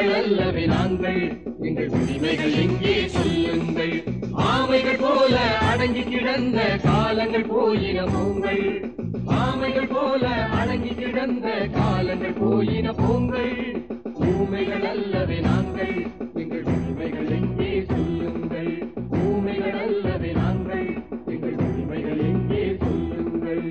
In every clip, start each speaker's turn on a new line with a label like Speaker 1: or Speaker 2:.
Speaker 1: ஊமைகள் அல்லவே நாங்கள் எங்கள் உரிமைகள் எங்கே சொல்லுங்கள் ஆமைகள் போல அடங்கி கிடந்த காலங்கள் போயின போங்கள் ஆமைகள் போல அடங்கி கிடந்த காலங்கள் போயின போங்கள் ஊமைகள் அல்லவே நாங்கள் எங்கள் உரிமைகள் எங்கே சொல்லுங்கள் ஊமைகள் அல்லவே நாங்கள் எங்கள் உரிமைகள் எங்கே சொல்லுங்கள்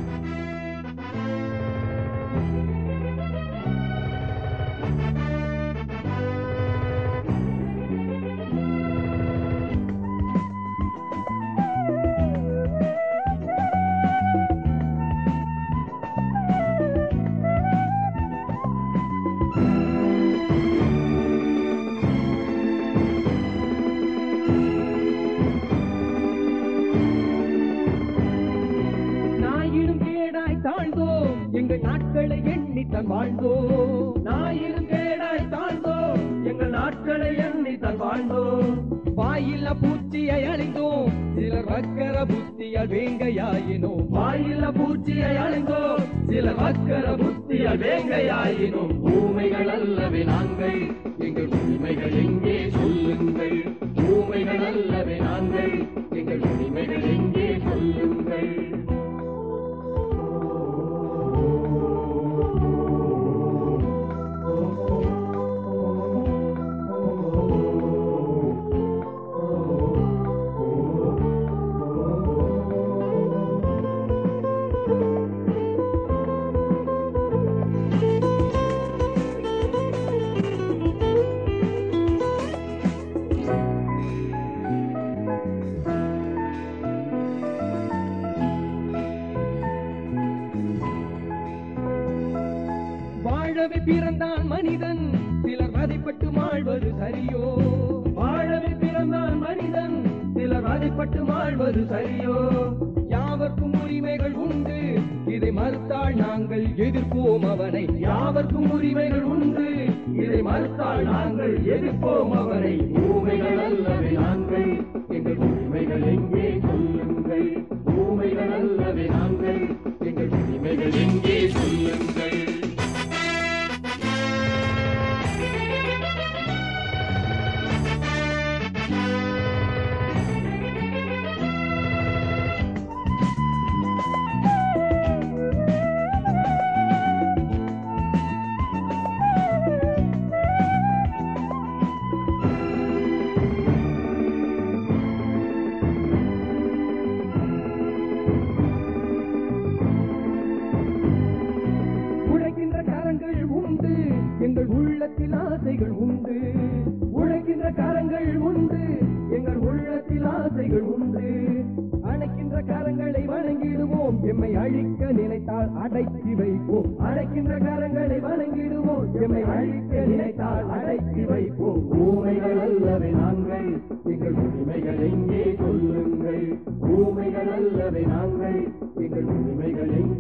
Speaker 2: நாயினும் கேடாய் தாழ்ந்தோம் எங்கள் நாட்களை எண்ணித்தான் வாழ்ந்தோம் நாயினும் கேடாய் தாழ்ந்தோம் எங்கள் நாட்களை எண்ணித்தான் வாழ்ந்தோம் வாயில்ல பூச்சியை அழிந்தோம் சிலர் வக்கர புத்தியால் வேங்கையாயினோம் வாயில்ல பூச்சியை அழிந்தோம் சிலர் வக்கர புத்தியால் வேங்கையாயினோம்
Speaker 1: ஊமைகள் அல்லவே நாங்கள் எங்கள் உரிமைகள் எங்கே சொல்லுங்கள் ஊமைகள் அல்லவே நாங்கள் எங்கள் உரிமைகள் எங்கே சொல்லுங்கள்
Speaker 2: வாழவே பிறந்தான் மனிதன் சிலர் வதைப்பட்டு மாழ்வது சரியோ வாழவே பிறந்தான் மனிதன் சிலர் வதைப்பட்டு மாழ்வது சரியோ யாவர்க்கும் உரிமைகள் உண்டு இதை மறுத்தால் நாங்கள் எதிர்ப்போம் அவனை யாவர்க்கும் உரிமைகள் உண்டு இதை மறுத்தால் நாங்கள் எதிர்ப்போம் அவனை
Speaker 1: ஊமைகள் அல்லவே நாங்கள் எங்கள் உரிமைகள் எங்கே சொல்லுங்கள் ஊமைகள் அல்லவே நாங்கள் எங்கள் உரிமைகள் எங்கே சொல்லுங்கள்
Speaker 2: உழைக்கின்ற கரங்கள் உண்டு எங்கள் உள்ளத்தில் ஆசைகள் உண்டு உழைக்கின்ற கரங்கள் உண்டு எங்கள் உள்ளத்தில் ஆசைகள் உண்டு அணைக்கின்ற கரங்களை வணங்கிடுவோம் எம்மை அழிக்க நினைத்தால் அடக்கி வைப்போம் அழைக்கின்ற கரங்களை வணங்கிடுவோம் எம்மை அழிக்க நினைத்தால் அடக்கி வைப்போம்
Speaker 1: ஊமைகள் அல்லவே நாங்கள் எங்கள் உரிமைகள் எங்கே சொல்லுங்கள் ஊமைகள் அல்லவே நாங்கள் எங்கள் உரிமைகள் எங்கே